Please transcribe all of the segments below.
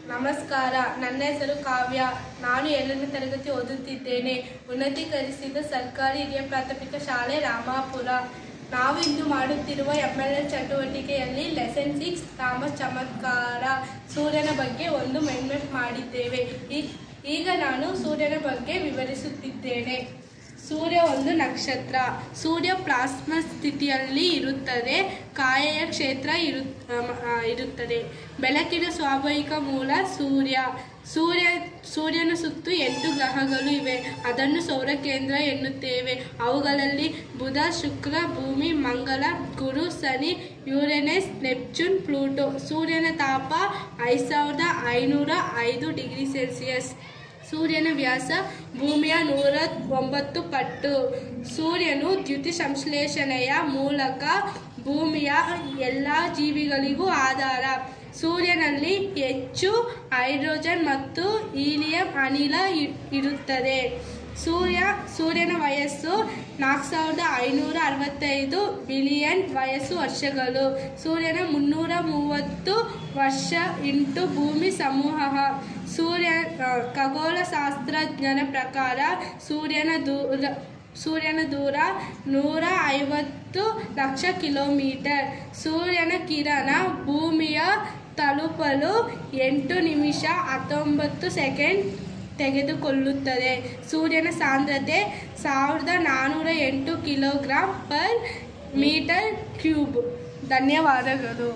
ನಮಸ್ಕಾರ ನನ್ನ ಹೆಸರು ಕಾವ್ಯ ನಾನು ಏಳನೇ ತರಗತಿ ಓದುತ್ತಿದ್ದೇನೆ ಉನ್ನತೀಕರಿಸಿದ ಸರ್ಕಾರಿ ಹಿರಿಯ ಪ್ರಾಥಮಿಕ ಶಾಲೆ ರಾಮಾಪುರ ನಾವು ಇಂದು ಮಾಡುತ್ತಿರುವ ಎಂ ಎಲ್ ಎಲ್ ಚಟುವಟಿಕೆಯಲ್ಲಿ ಲೆಸನ್ ಸಿಕ್ಸ್ ರಾಮ ಚಮತ್ಕಾರ ಸೂರ್ಯನ ಬಗ್ಗೆ ಒಂದು ಮೆನ್ಮೆಟ್ ಮಾಡಿದ್ದೇವೆ ಈ- ಈಗ ನಾನು ಸೂರ್ಯನ ಬಗ್ಗೆ ವಿವರಿಸುತ್ತಿದ್ದೇನೆ ಸೂರ್ಯ ಒಂದು ನಕ್ಷತ್ರ ಸೂರ್ಯ ಪ್ಲಾಸ್ಮ ಸ್ಥಿತಿಯಲ್ಲಿ ಇರುತ್ತದೆ ಕಾಯೆಯ ಕ್ಷೇತ್ರ ಇರು ಅಮ್, ಆ, ಇರುತ್ತದೆ ಬೆಳಕಿನ ಸ್ವಾಭಾವಿಕ ಮೂಲ ಸೂರ್ಯ ಸೂರ್ಯ ಸೂರ್ಯನ ಸುತ್ತು ಎಂಟು ಗ್ರಹಗಳು ಇವೆ ಅದನ್ನು ಸೌರ ಕೇಂದ್ರ ಎನ್ನುತ್ತೇವೆ ಅವುಗಳಲ್ಲಿ ಬುಧ ಶುಕ್ರ ಭೂಮಿ ಮಂಗಲ ಗುರು ಶನಿ ಯುರೇನಸ್ ನೆಪ್ಚೂನ್ ಪ್ಲೂಟೋ ಸೂರ್ಯನ ತಾಪ ಐದು ಸಾವಿರದ ಐನೂರ ಐದು ಡಿಗ್ರಿ ಸೆಲ್ಸಿಯಸ್ ಸೂರ್ಯನ ವ್ಯಾಸ ಭೂಮಿಯ ನೂರ ಒಂಬತ್ತು ಪಟ್ಟು ಸೂರ್ಯನು ದ್ಯುತಿ ಸಂಶ್ಲೇಷಣೆಯ ಮೂಲಕ ಭೂಮಿಯ ಎಲ್ಲ ಜೀವಿಗಳಿಗೂ ಆಧಾರ ಸೂರ್ಯನಲ್ಲಿ ಹೆಚ್ಚು ಹೈಡ್ರೋಜನ್ ಮತ್ತು ಹೀಲಿಯಂ ಅನಿಲ ಇ- ಇರುತ್ತದೆ ಸೂರ್ಯ ಸೂರ್ಯನ ವಯಸ್ಸು ನಾಲ್ಕು ಸಾವಿರದ ಐನೂರ ಅರವತ್ತೈದು ಬಿಲಿಯನ್ ವಯಸ್ಸು ವರ್ಷಗಳು ಸೂರ್ಯನ ಮುನ್ನೂರ ಮೂವತ್ತು ವರ್ಷ ಇಂಟು ಭೂಮಿ ಸಮೂಹ ಸೂರ್ಯ ಆ, ಖಗೋಳಶಾಸ್ತ್ರಜ್ಞನ ಪ್ರಕಾರ ಸೂರ್ಯನ ದೂರ ಸೂರ್ಯನ ದೂರ ನೂರ ಐವತ್ತು ಲಕ್ಷ ಕಿಲೋಮೀಟರ್ ಸೂರ್ಯನ ಕಿರಣ ಭೂಮಿಯ ತಲುಪಲು ಎಂಟು ನಿಮಿಷ ಹತ್ತೊಂಬತ್ತು ಸೆಕೆಂಡ್ ತೆಗೆದುಕೊಳ್ಳುತ್ತದೆ ಸೂರ್ಯನ ಸಾಂದ್ರತೆ ಸಾವಿರದ ನಾನ್ನೂರ ಎಂಟು ಕಿಲೋಗ್ರಾಂ ಪರ್ ಮೀಟರ್ ಕ್ಯೂಬ್ ಧನ್ಯವಾದಗಳು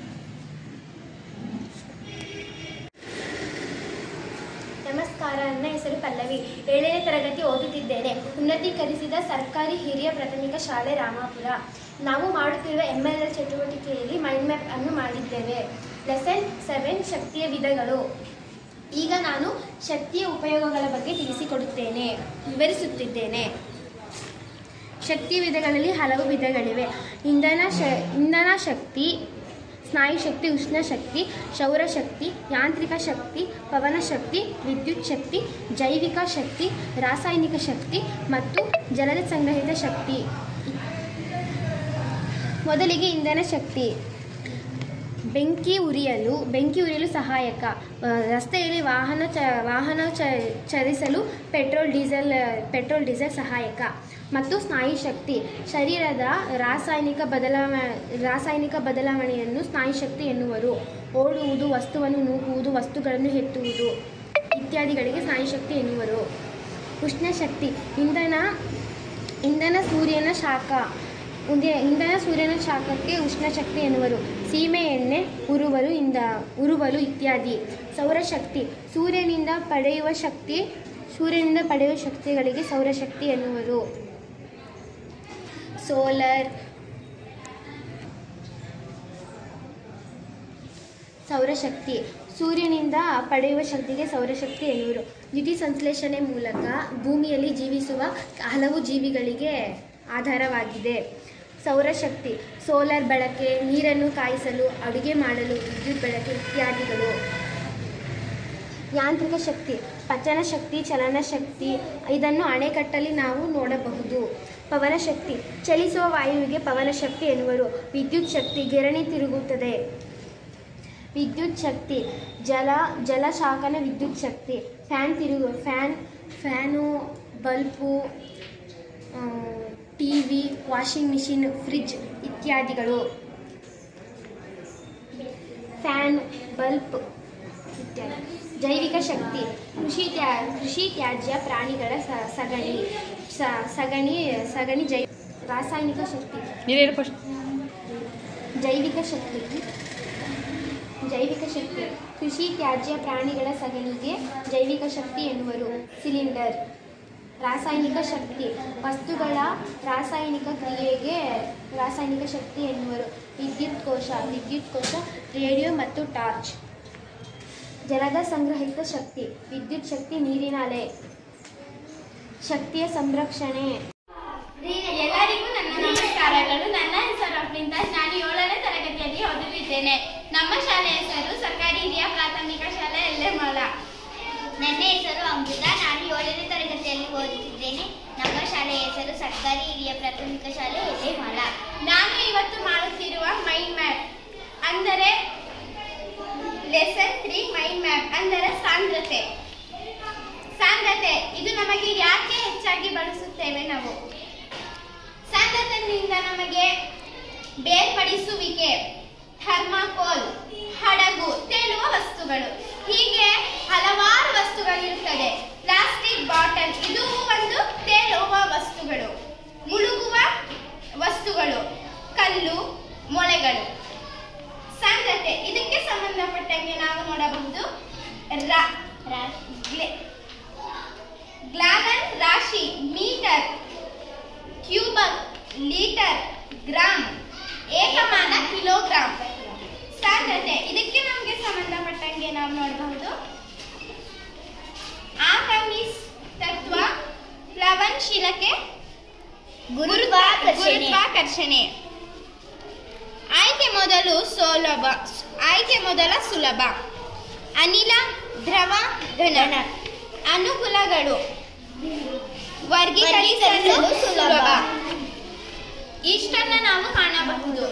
ನಮಸ್ಕಾರ ನನ್ನ ಹೆಸರು ಪಲ್ಲವಿ ಏಳನೇ ತರಗತಿ ಓದುತ್ತಿದ್ದೇನೆ ಉನ್ನತೀಕರಿಸಿದ ಸರ್ಕಾರಿ ಹಿರಿಯ ಪ್ರಾಥಮಿಕ ಶಾಲೆ ರಾಮಾಪುರ ನಾವು ಮಾಡುತ್ತಿರುವ ಎಮ್ ಎಲ್ ಎಲ್ ಚಟುವಟಿಕೆಯಲ್ಲಿ ಮೈಂಡ್ ಮ್ಯಾಪ್ ಅನ್ನು ಮಾಡಿದ್ದೇವೆ ಲೆಸನ್ ಸೆವೆನ್ ಶಕ್ತಿಯ ವಿಧಗಳು ಈಗ ನಾನು ಶಕ್ತಿಯ ಉಪಯೋಗಗಳ ಬಗ್ಗೆ ತಿಳಿಸಿಕೊಡುತ್ತೇನೆ ವಿವರಿಸುತ್ತಿದ್ದೇನೆ ಶಕ್ತಿ ವಿಧಗಳಲ್ಲಿ ಹಲವು ವಿಧಗಳಿವೆ ಇಂಧನ ಶ ಇಂಧನ ಶಕ್ತಿ ಸ್ನಾಯು ಶಕ್ತಿ ಉಷ್ಣ ಶಕ್ತಿ ಸೌರಶಕ್ತಿ ಯಾಂತ್ರಿಕ ಶಕ್ತಿ ಪವನ ಶಕ್ತಿ ವಿದ್ಯುತ್ ಶಕ್ತಿ ಜೈವಿಕ ಶಕ್ತಿ ರಾಸಾಯನಿಕ ಶಕ್ತಿ ಮತ್ತು ಜಲದ ಸಂಗ್ರಹಿತ ಶಕ್ತಿ ಮೊದಲಿಗೆ ಇಂಧನ ಶಕ್ತಿ ಬೆಂಕಿ ಉರಿಯಲು ಬೆಂಕಿ ಉರಿಯಲು ಸಹಾಯಕ ಆ, ರಸ್ತೆಯಲ್ಲಿ ವಾಹನ ಚ ವಾಹನ ಚ ಚಲಿಸಲು ಪೆಟ್ರೋಲ್ ಡೀಸೆಲ್ ಪೆಟ್ರೋಲ್ ಡೀಸೆಲ್ ಸಹಾಯಕ ಮತ್ತು ಸ್ನಾಯು ಶಕ್ತಿ ಶರೀರದ ರಾಸಾಯನಿಕ ಬದಲಾವ ರಾಸಾಯನಿಕ ಬದಲಾವಣೆಯನ್ನು ಸ್ನಾಯು ಶಕ್ತಿ ಎನ್ನುವರು ಓಡುವುದು ವಸ್ತುವನ್ನು ನೂಕುವುದು ವಸ್ತುಗಳನ್ನು ಎತ್ತುವುದು ಇತ್ಯಾದಿಗಳಿಗೆ ಸ್ನಾಯು ಶಕ್ತಿ ಎನ್ನುವರು ಉಷ್ಣ ಶಕ್ತಿ ಇಂಧನ ಇಂಧನ ಸೂರ್ಯನ ಶಾಖ ಉಂದೆ- ಇಂಧನ ಸೂರ್ಯನ ಶಾಖಕ್ಕೆ ಉಷ್ಣ ಶಕ್ತಿ ಎನ್ನುವರು ಸೀಮೆ ಎಣ್ಣೆ ಉರುವಲು ಇಂದ ಉರುವಲು ಇತ್ಯಾದಿ ಸೌರಶಕ್ತಿ ಸೂರ್ಯನಿಂದ ಪಡೆಯುವ ಶಕ್ತಿ ಸೂರ್ಯನಿಂದ ಪಡೆಯುವ ಶಕ್ತಿಗಳಿಗೆ ಸೌರಶಕ್ತಿ ಎನ್ನುವರು ಸೋಲರ್ ಸೌರಶಕ್ತಿ ಸೂರ್ಯನಿಂದ ಪಡೆಯುವ ಶಕ್ತಿಗೆ ಸೌರಶಕ್ತಿ ಎನ್ನುವರು ದ್ಯುತಿ ಸಂಶ್ಲೇಷಣೆ ಮೂಲಕ ಭೂಮಿಯಲ್ಲಿ ಜೀವಿಸುವ ಹಲವು ಜೀವಿಗಳಿಗೆ ಆಧಾರವಾಗಿದೆ ಸೌರಶಕ್ತಿ ಸೋಲಾರ್ ಬಳಕೆ ನೀರನ್ನು ಕಾಯಿಸಲು ಅಡುಗೆ ಮಾಡಲು ವಿದ್ಯುತ್ ಬಳಕೆ ಇತ್ಯಾದಿಗಳು ಯಾಂತ್ರಿಕ ಶಕ್ತಿ ಪಚನ ಶಕ್ತಿ ಚಲನ ಶಕ್ತಿ ಇದನ್ನು ಅಣೆಕಟ್ಟಲ್ಲಿ ನಾವು ನೋಡಬಹುದು ಪವನ ಶಕ್ತಿ ಚಲಿಸುವ ವಾಯುವಿಗೆ ಪವನ ಶಕ್ತಿ ಎನ್ನುವರು ವಿದ್ಯುತ್ ಶಕ್ತಿ ಗಿರಣಿ ತಿರುಗುತ್ತದೆ ವಿದ್ಯುತ್ ಶಕ್ತಿ ಜಲ ಜಲಶಾಖನ ವಿದ್ಯುತ್ ಶಕ್ತಿ ಫ್ಯಾನ್ ತಿರುಗು fan fan bulb T V washing machine fridge ಇತ್ಯಾದಿಗಳು ಫ್ಯಾನ್ ಬಲ್ಪ್ ಇತ್ಯಾದಿ ಜೈವಿಕ ಶಕ್ತಿ ಕೃಷಿ ತ್ಯಾ ಕೃಷಿ ತ್ಯಾಜ್ಯ ಪ್ರಾಣಿಗಳ ಸ- ಸಗಣಿ ಸ- ಸಗಣಿ ಸಗಣಿ ಜೈ ರಾಸಾಯನಿಕ ಶಕ್ತಿ ಜೈವಿಕ ಶಕ್ತಿ ಜೈವಿಕ ಶಕ್ತಿ ಕೃಷಿ ತ್ಯಾಜ್ಯ ಪ್ರಾಣಿಗಳ ಸಗಣಿಗೆ ಜೈವಿಕ ಶಕ್ತಿ ಎನ್ನುವರು ಸಿಲಿಂಡರ್ ರಾಸಾಯನಿಕ ಶಕ್ತಿ ವಸ್ತುಗಳ ರಾಸಾಯನಿಕ ಕ್ರಿಯೆಗೆ ರಾಸಾಯನಿಕ ಶಕ್ತಿ ಎನ್ನುವರು ವಿದ್ಯುತ್ ಕೋಶ ವಿದ್ಯುತ್ ಕೋಶ ರೇಡಿಯೋ ಮತ್ತು ಟಾರ್ಚ್ ಜಲದ ಸಂಗ್ರಹಿತ ಶಕ್ತಿ ವಿದ್ಯುತ್ ಶಕ್ತಿ ನೀರಿನ ಅಲೆ ಶಕ್ತಿಯ ಸಂರಕ್ಷಣೆ ಎಲ್ಲರಿಗೂ ನನ್ನ ನಮಸ್ಕಾರಗಳು ನನ್ನ ಹೆಸರು ಅಪ್ರಿಂದಾಸ್ ನಾನು ಏಳನೇ ತರಗತಿಯಲ್ಲಿ ಓದುತ್ತಿದ್ದೇನೆ ನಮ್ಮ ಶಾಲೆ ಹೆಸರು ಸರ್ಕಾರಿ ಹಿರಿಯ ಪ್ರಾಥಮಿಕ ಶಾಲೆ ಎಲ್ಲೆಮಲ ನನ್ನ ಹೆಸರು ಅಮೃತ ನಾನು ಏಳನೇ ತರಗತಿಯಲ್ಲಿ ಓದುತ್ತಿದ್ದೇನೆ ನಮ್ಮ ಶಾಲೆಯ ಹೆಸರು ಸರ್ಕಾರಿ ಹಿರಿಯ ಪ್ರಾಥಮಿಕ ಶಾಲೆ ಎಲೆಮಲ ನಾನು ಇವತ್ತು ಮಾಡುತ್ತಿರುವ ಮೈಂಡ್ ಮ್ಯಾಪ್ ಅಂದರೆ ಲೆಸನ್ ತ್ರೀ ಮೈಂಡ್ ಮ್ಯಾಪ್ ಅಂದರೆ ಸಾಂದ್ರತೆ ಸಾಂದ್ರತೆ ಇದು ನಮಗೆ ಯಾಕೆ ಹೆಚ್ಚಾಗಿ ಬಳಸುತ್ತೇವೆ ನಾವು ಸಾಂದ್ರತೆಯಿಂದ ನಮಗೆ ಬೇರ್ಪಡಿಸುವಿಕೆ ಥರ್ಮಾಕೋಲ್ ಹಡಗು ತೇಲುವ ವಸ್ತುಗಳು ಹೀಗೆ ಹಲವಾರು ವಸ್ತುಗಳಿರುತ್ತದೆ ಪ್ಲಾಸ್ಟಿಕ್ ಬಾಟಲ್ ಇದು ಒಂದು ತೇಲುವ ವಸ್ತುಗಳು ಮುಳುಗುವ ವಸ್ತುಗಳು ಕಲ್ಲು ಮೊಳೆಗಳು ಸಾಂದ್ರತೆ ಇದಕ್ಕೆ ಸಂಬಂಧಪಟ್ಟಂಗೆ ನಾವು ನೋಡಬಹುದು ರಾ- ಗ್ಲೆ- ಗ್ಲಾಮನ್ ರಾಶಿ ಮೀಟರ್ ಕ್ಯೂಬಕ್ ಲೀಟರ್ ಗ್ರಾಮ್ ಏಕಮಾನ ಕಿಲೋಗ್ರಾಮ್ ಸಾಂದ್ರತೆ ಇದಕ್ಕೆ ನಮಗೆ ಸಂಬಂಧಪಟ್ಟಂಗೆ ನಾವು ನೋಡಬಹುದು ಆರ್ಟಮಿಸ್ ತತ್ವ ಪ್ಲವನಶೀಲತೆ ಗುರುತ್ವಾಕರ್ಷಣೆ. ಗುರುತ್ವಾಕರ್ಷಣೆ ಆಯ್ಕೆ ಮೊದಲು ಸುಲಭ ಆಯ್ಕೆ ಮೊದಲ ಸುಲಭ ಅನಿಲ ದ್ರವ ಘನ ಅನುಕೂಲಗಳು ವರ್ಗೀಕರಿಸಲು ವರ್ಗೀಕರಿಸಲು ಸುಲಭ. ಸುಲಭ ಇಷ್ಟನ್ನ ನಾವು ಕಾಣಬಹುದು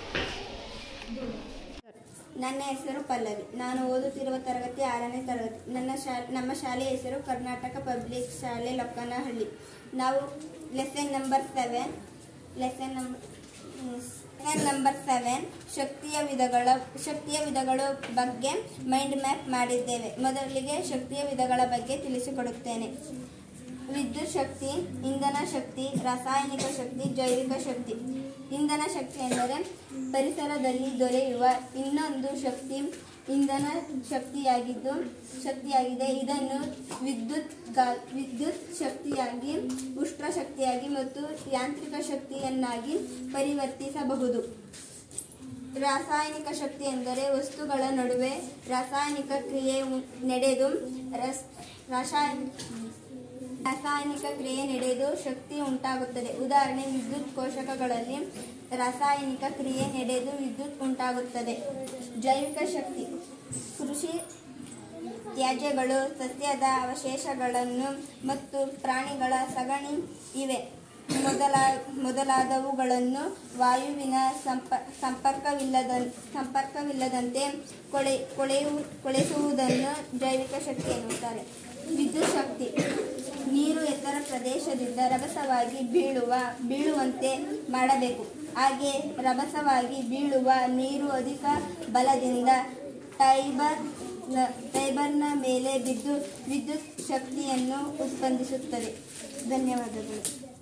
ನನ್ನ ಹೆಸರು ಪಲ್ಲವಿ ನಾನು ಓದುತ್ತಿರುವ ತರಗತಿ ಆರನೇ ತರಗತಿ ನನ್ನ ಶಾ ನಮ್ಮ ಶಾಲೆಯ ಹೆಸರು ಕರ್ನಾಟಕ ಪಬ್ಲಿಕ್ ಶಾಲೆ ಲೊಕ್ಕನಹಳ್ಳಿ ನಾವು lesson number seven lesson number lesson number seven ಶಕ್ತಿಯ ವಿಧಗಳ ಶಕ್ತಿಯ ವಿಧಗಳ ಬಗ್ಗೆ ಮೈಂಡ್ ಮ್ಯಾಪ್ ಮಾಡಿದ್ದೇವೆ ಮೊದಲಿಗೆ ಶಕ್ತಿಯ ವಿಧಗಳ ಬಗ್ಗೆ ತಿಳಿಸಿಕೊಡುತ್ತೇನೆ ವಿದ್ಯುತ್ ಶಕ್ತಿ ಇಂಧನ ಶಕ್ತಿ ರಾಸಾಯನಿಕ ಶಕ್ತಿ ಜೈವಿಕ ಶಕ್ತಿ ಇಂಧನ ಶಕ್ತಿ ಎಂದರೆ ಪರಿಸರದಲ್ಲಿ ದೊರೆಯುವ ಇನ್ನೊಂದು ಶಕ್ತಿ ಇಂಧನ ಶಕ್ತಿಯಾಗಿದ್ದು ಶಕ್ತಿಯಾಗಿದೆ ಇದನ್ನು ವಿದ್ಯುತ್ ಗಾ ವಿದ್ಯುತ್ ಶಕ್ತಿಯಾಗಿ ಉಷ್ಣ ಶಕ್ತಿಯಾಗಿ ಮತ್ತು ಯಾಂತ್ರಿಕ ಶಕ್ತಿಯನ್ನಾಗಿ ಪರಿವರ್ತಿಸಬಹುದು ರಾಸಾಯನಿಕ ಶಕ್ತಿ ಎಂದರೆ ವಸ್ತುಗಳ ನಡುವೆ ರಾಸಾಯನಿಕ ಕ್ರಿಯೆ ಉ- ನಡೆದು ರಸ್ ರಾಸಾಯನಿಕ ರಾಸಾಯನಿಕ ಕ್ರಿಯೆ ನಡೆದು ಶಕ್ತಿ ಉಂಟಾಗುತ್ತದೆ ಉದಾಹರಣೆ ವಿದ್ಯುತ್ ಕೋಶಕಗಳಲ್ಲಿ ರಾಸಾಯನಿಕ ಕ್ರಿಯೆ ನಡೆದು ವಿದ್ಯುತ್ ಉಂಟಾಗುತ್ತದೆ ಜೈವಿಕ ಶಕ್ತಿ ಕೃಷಿ ತ್ಯಾಜ್ಯಗಳು ಸಸ್ಯದ ಅವಶೇಷಗಳನ್ನು ಮತ್ತು ಪ್ರಾಣಿಗಳ ಸಗಣಿ ಇವೆ ಮೊದಲ ಮೊದಲಾದವುಗಳನ್ನು ವಾಯುವಿನ ಸಂಪ ಸಂಪರ್ಕವಿಲ್ಲದ ಸಂಪರ್ಕವಿಲ್ಲದಂತೆ ಕೊಳೆ ಕೊಳೆಯು ಕೊಳೆಸುವುದನ್ನು ಜೈವಿಕ ಶಕ್ತಿ ಎನ್ನುತ್ತಾರೆ ವಿದ್ಯುತ್ ಶಕ್ತಿ ನೀರು ಎತ್ತರ ಪ್ರದೇಶದಿಂದ ರಭಸವಾಗಿ ಬೀಳುವ ಬೀಳುವಂತೆ ಮಾಡಬೇಕು ಹಾಗೆ ರಭಸವಾಗಿ ಬೀಳುವ ನೀರು ಅಧಿಕ ಬಲದಿಂದ ಟೈಬರ್ ಟೈಬರ್ನ ಮೇಲೆ ಬಿದ್ದು ವಿದ್ಯುತ್ ಶಕ್ತಿಯನ್ನು ಉತ್ಪತ್ತಿಸುತ್ತದೆ ಧನ್ಯವಾದಗಳು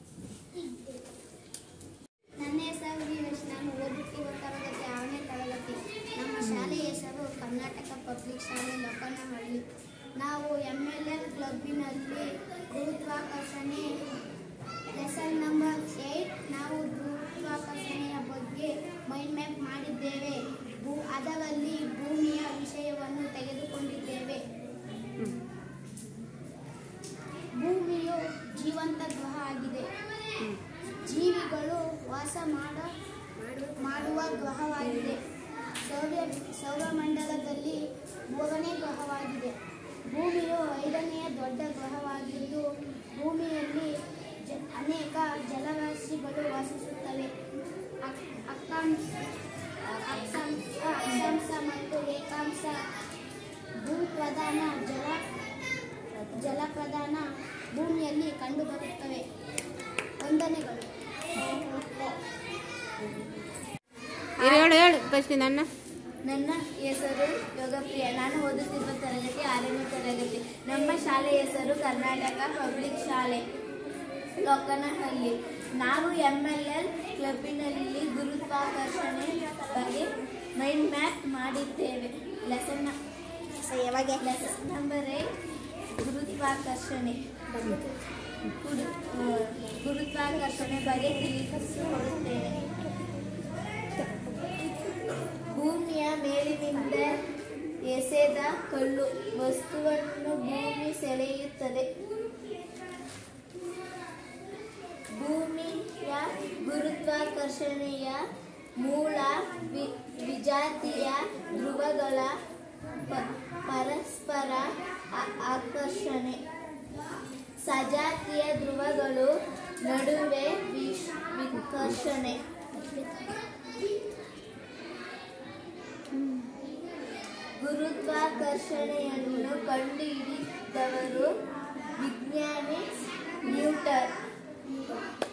ನನ್ನ ಹೆಸರು ವೀರೇಶ್ ನಾನು ಓದುತ್ತಿರುವ ತರಗತಿ ಆರನೇ ತರಗತಿ ನಮ್ಮ ಶಾಲೆಯ ಹೆಸರು ಕರ್ನಾಟಕ ಪಬ್ಲಿಕ್ ಶಾಲೆ ಲೋಕನಹಳ್ಳಿ ನಾವು ಎಮ್ ಎಲ್ ಎಲ್ ಕ್ಲಬ್ಬಿನಲ್ಲಿ ಗುರುತ್ವಾಕರ್ಷಣೆ ಲೆಸನ್ ನಂಬರ್ ಏಯ್ಟ್ ನಾವು ಗುರುತ್ವಾಕರ್ಷಣೆಯ ಬಗ್ಗೆ ಮೈಂಡ್ ಮ್ಯಾಪ್ ಮಾಡಿದ್ದೇವೆ ಭೂ ಅದರಲ್ಲಿ ಭೂಮಿಯ ವಿಷಯವನ್ನು ತೆಗೆದುಕೊಂಡಿದ್ದೇವೆ ಭೂಮಿಯು ಜೀವಂತ ಗ್ರಹ ಆಗಿದೆ ಜೀವಿಗಳು ವಾಸ ಮಾಡ ಮಾಡುವ ಗ್ರಹವಾಗಿದೆ ಸೌರ ಸೌರಮಂಡಲದಲ್ಲಿ ಮೂರನೇ ಗ್ರಹವಾಗಿದೆ ಭೂಮಿಯು ಐದನೆಯ ದೊಡ್ಡ ಗ್ರಹವಾಗಿದ್ದು ಭೂಮಿಯಲ್ಲಿ ಜ ಅನೇಕ ಜಲರಾಶಿಗಳು ವಾಸಿಸುತ್ತವೆ ಅಕ್- ಅಕ್ಷಾಂಶ ಅಕ್ಷಾಂಶ ಅಕ್ಷಾಂಶ ಮತ್ತು ಏಕಾಂಶ ಭೂಪ್ರಧಾನ ಜಲ ಜಲಪ್ರಧಾನ ಭೂಮಿಯಲ್ಲಿ ಕಂಡುಬರುತ್ತವೆ ವಂದನೆಗಳು ಹೇಳು ಹೇಳು ಫಸ್ಟ್ ನನ್ನ ನನ್ನ ಹೆಸರು ಯೋಗಪ್ರಿಯ ನಾನು ಓದುತ್ತಿರುವ ತರಗತಿ ಆರನೇ ತರಗತಿ ನಮ್ಮ ಶಾಲೆಯ ಹೆಸರು ಕರ್ನಾಟಕ ಪಬ್ಲಿಕ್ ಶಾಲೆ ಲೋಕನಹಳ್ಳಿ ನಾವು ಎಮ್ ಎಲ್ ಎಲ್ ಕ್ಲಬ್ಬಿನಲ್ಲಿ ಗುರುತ್ವಾಕರ್ಷಣೆ ಬಗ್ಗೆ ಮೈಂಡ್ ಮ್ಯಾಪ್ ಮಾಡಿದ್ದೇವೆ ಲೆಸನ್ ಯಾವಾಗ ಲೆಸನ್ ನಂಬರ್ ಏಟ್ ಗುರುತ್ವಾಕರ್ಷಣೆ ಗುರು- ಆ, ಗುರುತ್ವಾಕರ್ಷಣೆ ಬಗ್ಗೆ ತಿಳಿಸಿಕೊಡುತ್ತೇನೆ ಭೂಮಿಯ ಮೇಲಿನಿಂದ ಎಸೆದ ಕಲ್ಲು ವಸ್ತುವನ್ನು ಭೂಮಿ ಸೆಳೆಯುತ್ತದೆ ಭೂಮಿಯ ಗುರುತ್ವಾಕರ್ಷಣೆಯ ಮೂಲ ವಿ- ವಿಜಾತಿಯ ಧ್ರುವಗಳ ಪ- ಪರಸ್ಪರ ಆ- ಆಕರ್ಷಣೆ ಸಜಾತಿಯ ಧ್ರುವಗಳು ನಡುವೆ ವಿಶ್- ವಿಕರ್ಷಣೆ ಗುರುತ್ವಾಕರ್ಷಣೆಯನ್ನು ಕಂಡುಹಿಡಿದವರು ವಿಜ್ಞಾನಿ ನ್ಯೂಟನ್